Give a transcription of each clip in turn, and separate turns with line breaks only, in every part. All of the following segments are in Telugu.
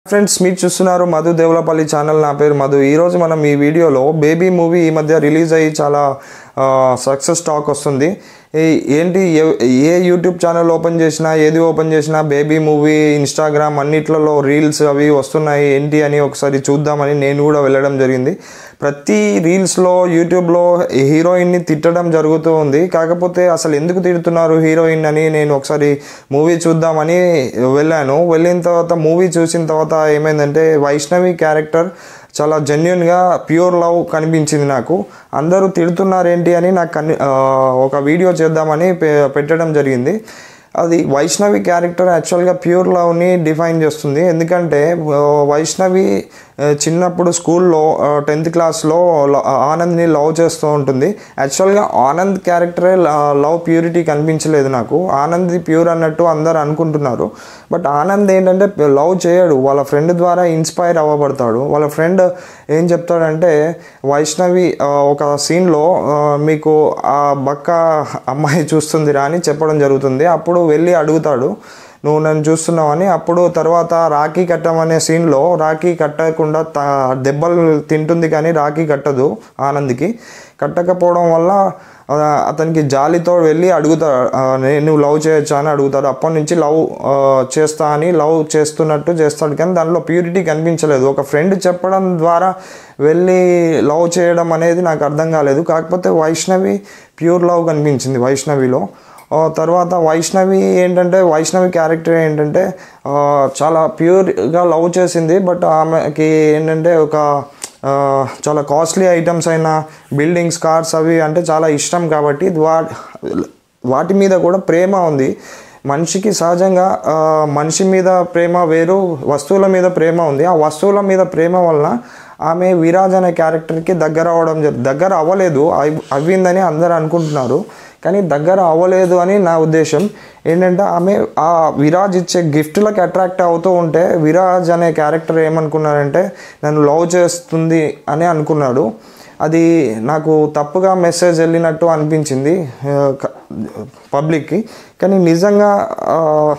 ఫ్రెండ్స్ మీరు చూస్తున్నారు మధు దేవులపల్లి ఛానల్ నా పేరు మధు ఈరోజు మనం ఈ వీడియోలో బేబీ మూవీ ఈ మధ్య రిలీజ్ అయ్యి చాలా సక్సెస్ టాక్ వస్తుంది ఈ- ఏంటి ఏ- ఏ యూట్యూబ్ ఛానల్ ఓపెన్ చేసినా ఏది ఓపెన్ చేసినా బేబీ మూవీ ఇన్స్టాగ్రామ్ అన్నిట్లలో రీల్స్ అవి వస్తున్నాయి ఏంటి అని ఒకసారి చూద్దామని నేను కూడా వెళ్ళడం జరిగింది ప్రతి రీల్స్లో యూట్యూబ్లో హీరోయిన్ని తిట్టడం జరుగుతూ ఉంది కాకపోతే అసలు ఎందుకు తిడుతున్నారు హీరోయిన్ అని నేను ఒకసారి మూవీ చూద్దామని వెళ్ళాను వెళ్ళిన తర్వాత మూవీ చూసిన తర్వాత ఏమైందంటే వైష్ణవి క్యారెక్టర్ చాలా జెన్యున్గా ప్యూర్ లవ్ కనిపించింది నాకు అందరూ తిడుతున్నారేంటి అని నాకు కని ఆ, ఒక వీడియో చేద్దామని పె- పెట్టడం జరిగింది అది వైష్ణవి క్యారెక్టర్ యాక్చువల్గా ప్యూర్ లవ్ని డిఫైన్ చేస్తుంది ఎందుకంటే ఆ, వైష్ణవి ఆ, చిన్నప్పుడు స్కూల్లో టెన్త్ క్లాస్లో ఆనంద్ని లవ్ చేస్తూ ఉంటుంది యాక్చువల్గా ఆనంద్ క్యారెక్టరే లవ్ ప్యూరిటీ కనిపించలేదు నాకు ఆనంద్ ప్యూర్ అన్నట్టు అందరు అనుకుంటున్నారు బట్ ఆనంద్ ఏంటంటే లవ్ చేయడు వాళ్ళ ఫ్రెండ్ ద్వారా ఇన్స్పైర్ అవ్వబడతాడు వాళ్ళ ఫ్రెండ్ ఏం చెప్తాడంటే వైష్ణవి ఆ, ఒక సీన్లో మీకు ఆ బక్క అమ్మాయి చూస్తుందిరా అని చెప్పడం జరుగుతుంది అప్పుడు వెళ్ళి అడుగుతాడు నువ్వు నన్ను చూస్తున్నావని అప్పుడు తర్వాత రాఖీ కట్టమనే సీన్లో రాఖీ కట్టకుండా త దెబ్బలు తింటుంది కానీ రాఖీ కట్టదు ఆనంద్కి కట్టకపోవడం వల్ల ఆ, అతనికి జాలితో వెళ్ళి అడుగుతాడు ఆ, నేను నువ్వు లవ్ చేయొచ్చా అని అడుగుతాడు అప్పటి నుంచి లవ్ ఆ, చేస్తా అని లవ్ చేస్తున్నట్టు చేస్తాడు కానీ దానిలో ప్యూరిటీ కనిపించలేదు ఒక ఫ్రెండ్ చెప్పడం ద్వారా వెళ్ళి లవ్ చేయడం అనేది నాకు అర్థం కాలేదు కాకపోతే వైష్ణవి ప్యూర్ లవ్ కనిపించింది వైష్ణవిలో ఆ తర్వాత వైష్ణవి ఏంటంటే వైష్ణవి క్యారెక్టర్ ఏంటంటే ఆ, చాలా ప్యూర్గా లవ్ చేసింది బట్ ఆమెకి ఏంటంటే ఒక ఆ, చాలా కాస్ట్లీ ఐటమ్స్ అయిన బిల్డింగ్స్ కార్స్ అవి అంటే చాలా ఇష్టం కాబట్టి వా వాటి మీద కూడా ప్రేమ ఉంది మనిషికి సహజంగా ఆ, మనిషి మీద ప్రేమ వేరు వస్తువుల మీద ప్రేమ ఉంది ఆ వస్తువుల మీద ప్రేమ వలన ఆమె విరాజ్ అనే క్యారెక్టర్కి దగ్గర అవ్వడం జరి దగ్గర అవ్వలేదు అవ్- అవ్విందని అందరు అనుకుంటున్నారు కానీ దగ్గర అవ్వలేదు అని నా ఉద్దేశం ఏంటంటే ఆమె ఆ విరాజ్ ఇచ్చే గిఫ్ట్లకు అట్రాక్ట్ అవుతూ ఉంటే విరాజ్ అనే క్యారెక్టర్ ఏమనుకున్నారంటే నన్ను లవ్ చేస్తుంది అని అనుకున్నాడు అది నాకు తప్పుగా మెసేజ్ వెళ్ళినట్టు అనిపించింది ఆ, క- పబ్లిక్కి కానీ నిజంగా ఆ,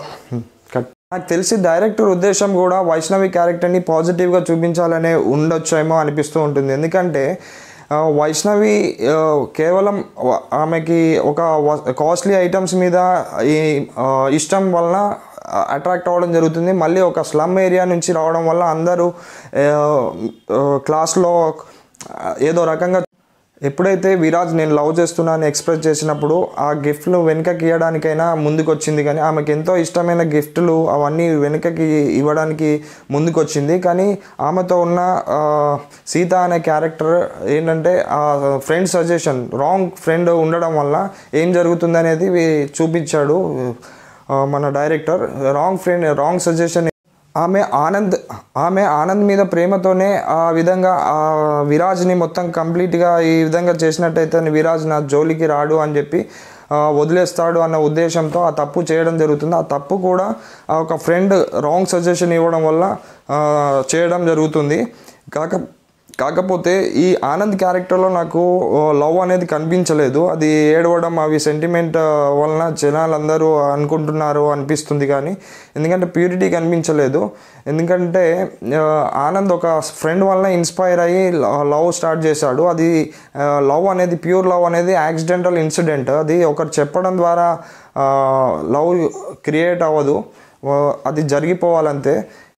కట్- నాకు తెలిసి డైరెక్టర్ ఉద్దేశం కూడా వైష్ణవి క్యారెక్టర్ని పాజిటివ్గా చూపించాలనే ఉండొచ్చేమో అనిపిస్తూ ఉంటుంది ఎందుకంటే ఆ, వైష్ణవి ఆ, కేవలం వ- ఆమెకి ఒక కాస్ట్లీ ఐటమ్స్ మీద ఈ ఆ, ఇష్టం వలన అట్రాక్ట్ అవ్వడం జరుగుతుంది మళ్ళీ ఒక స్లమ్ ఏరియా నుంచి రావడం వల్ల అందరూ ఆ, ఆ, క్లాస్లో ఆ, ఏదో రకంగా ఎప్పుడైతే విరాజ్ నేను లవ్ చేస్తున్నా అని ఎక్స్ప్రెస్ చేసినప్పుడు ఆ గిఫ్ట్లు వెనుకకి ఇవ్వడానికైనా ముందుకు వచ్చింది కానీ ఆమెకి ఎంతో ఇష్టమైన గిఫ్ట్లు అవన్నీ వెనుకకి ఇవ్వడానికి ముందుకు వచ్చింది కానీ ఆమెతో ఉన్న ఆ, సీత అనే క్యారెక్టర్ ఏంటంటే ఆ ఫ్రెండ్ సజెషన్ రాంగ్ ఫ్రెండ్ ఉండడం వల్ల ఏం జరుగుతుంది అనేది వి- చూపించాడు ఆ, మన director wrong friend wrong suggestion ఆమె ఆనంద్ ఆమె ఆనంద్ మీద ప్రేమతోనే ఆ విధంగా ఆ విరాజ్ని మొత్తం కంప్లీట్గా ఈ విధంగా చేసినట్టయితే విరాజ్ నా జోలికి రాడు అని చెప్పి ఆ, వదిలేస్తాడు అన్న ఉద్దేశంతో ఆ తప్పు చేయడం జరుగుతుంది ఆ తప్పు కూడా ఆ ఒక ఫ్రెండ్ రాంగ్ సజెషన్ ఇవ్వడం వల్ల ఆ, చేయడం జరుగుతుంది కాక కాకపోతే ఈ ఆనంద్ క్యారెక్టర్లో నాకు లవ్ అనేది కనిపించలేదు అది ఏడవడం అవి సెంటిమెంట్ వలన జనాలందరూ అనుకుంటున్నారు అనిపిస్తుంది కానీ ఎందుకంటే ప్యూరిటీ కనిపించలేదు ఎందుకంటే ఆ, ఆనంద్ ఒక ఫ్రెండ్ వలన ఇన్స్పైర్ అయ్యి లవ్ స్టార్ట్ చేశాడు అది లవ్ అనేది ప్యూర్ లవ్ అనేది యాక్సిడెంటల్ ఇన్సిడెంట్ అది ఒకరు చెప్పడం ద్వారా లవ్ క్రియేట్ అవ్వదు ఆ, అది జరిగిపోవాలంతే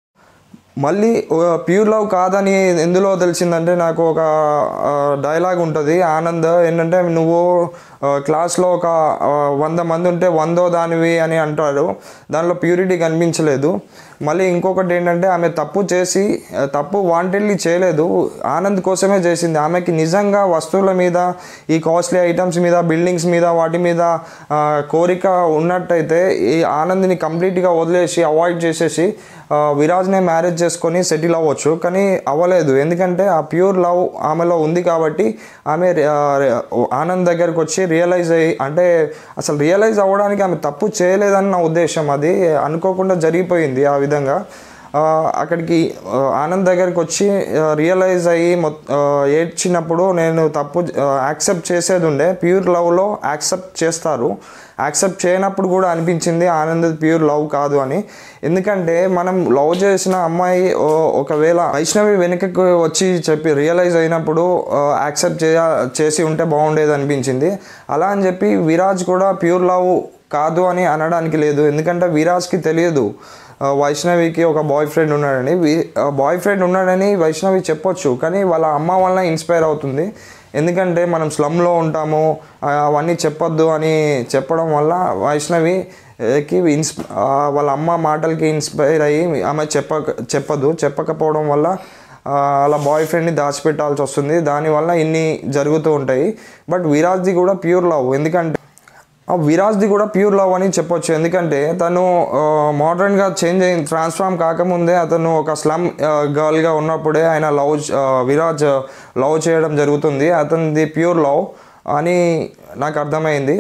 మళ్ళీ ప్యూర్ లవ్ కాదని ఎందులో తెలిసిందంటే నాకు ఒక డైలాగ్ ఉంటుంది ఆనంద్ ఏంటంటే నువ్వు ఆ, క్లాస్లో ఒక ఆ, వంద మంది ఉంటే వందో దానివి అని అంటారు దానిలో ప్యూరిటీ కనిపించలేదు మళ్ళీ ఇంకొకటి ఏంటంటే ఆమె తప్పు చేసి ఆ, తప్పు వాంటెడ్లీ చేయలేదు ఆనంద్ కోసమే చేసింది ఆమెకి నిజంగా వస్తువుల మీద ఈ కాస్ట్లీ ఐటమ్స్ మీద బిల్డింగ్స్ మీద వాటి మీద ఆ, కోరిక ఉన్నట్టయితే ఈ ఆనంద్ని కంప్లీట్గా వదిలేసి అవాయిడ్ చేసేసి ఆ, విరాజ్నే మ్యారేజ్ చేసుకొని సెటిల్ అవ్వచ్చు కానీ అవ్వలేదు ఎందుకంటే ఆ ప్యూర్ లవ్ ఆమెలో ఉంది కాబట్టి ఆమె ఆ, ఆనంద్ దగ్గరకు వచ్చి రియలైజ్ అయ్యి అంటే అసలు రియలైజ్ అవ్వడానికి ఆమె తప్పు చేయలేదని నా ఉద్దేశం అది అనుకోకుండా జరిగిపోయింది ఆ విధంగా ఆ, అక్కడికి ఆ, ఆనంద్ దగ్గరికి వచ్చి రియలైజ్ అయ్యి మొ ఆ, ఏడ్చినప్పుడు నేను తప్పు యాక్సెప్ట్ చేసేది ఉండే ప్యూర్ లవ్లో యాక్సెప్ట్ చేస్తారు యాక్సెప్ట్ చేయనప్పుడు కూడా అనిపించింది ఆనంద్ ప్యూర్ లవ్ కాదు అని ఎందుకంటే మనం లవ్ చేసిన అమ్మాయి ఓ- ఒకవేళ వైష్ణవి వెనుకకు వచ్చి చెప్పి రియలైజ్ అయినప్పుడు యాక్సెప్ట్ చేయ చేసి ఉంటే బాగుండేది అనిపించింది అలా అని చెప్పి విరాజ్ కూడా ప్యూర్ లవ్ కాదు అని అనడానికి లేదు ఎందుకంటే విరాజ్కి తెలియదు ఆ, వైష్ణవికి ఒక బాయ్ ఫ్రెండ్ ఉన్నాడని బాయ్ ఫ్రెండ్ ఉన్నాడని వైష్ణవి చెప్పొచ్చు కానీ వాళ్ళ అమ్మ వల్ల ఇన్స్పైర్ అవుతుంది ఎందుకంటే మనం స్లమ్లో ఉంటాము ఆ, అవన్నీ చెప్పొద్దు అని చెప్పడం వల్ల వైష్ణవికి ఇన్స్ ఆ, వాళ్ళ అమ్మ మాటలకి ఇన్స్పైర్ అయ్యి ఆమె చెప్పక చెప్పదు చెప్పకపోవడం వల్ల ఆ, వాళ్ళ బాయ్ ఫ్రెండ్ని దాచిపెట్టాల్సి వస్తుంది దానివల్ల ఇన్ని జరుగుతూ ఉంటాయి బట్ విరాజ్ది కూడా ప్యూర్ లవ్ ఎందుకంటే ఆ విరాజ్ది కూడా ప్యూర్ లవ్ అని చెప్పొచ్చు ఎందుకంటే తను మోడర్న్గా చేంజ్ అయ్యి ట్రాన్స్ఫార్మ్ కాకముందే అతను ఒక స్లమ్ గర్ల్గా ఉన్నప్పుడే ఆయన లవ్ విరాజ్ లవ్ చేయడం జరుగుతుంది అతనిది ప్యూర్ లవ్ అని నాకు అర్థమైంది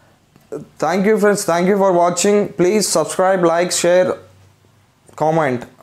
thank you friends thank you for watching please subscribe like share comment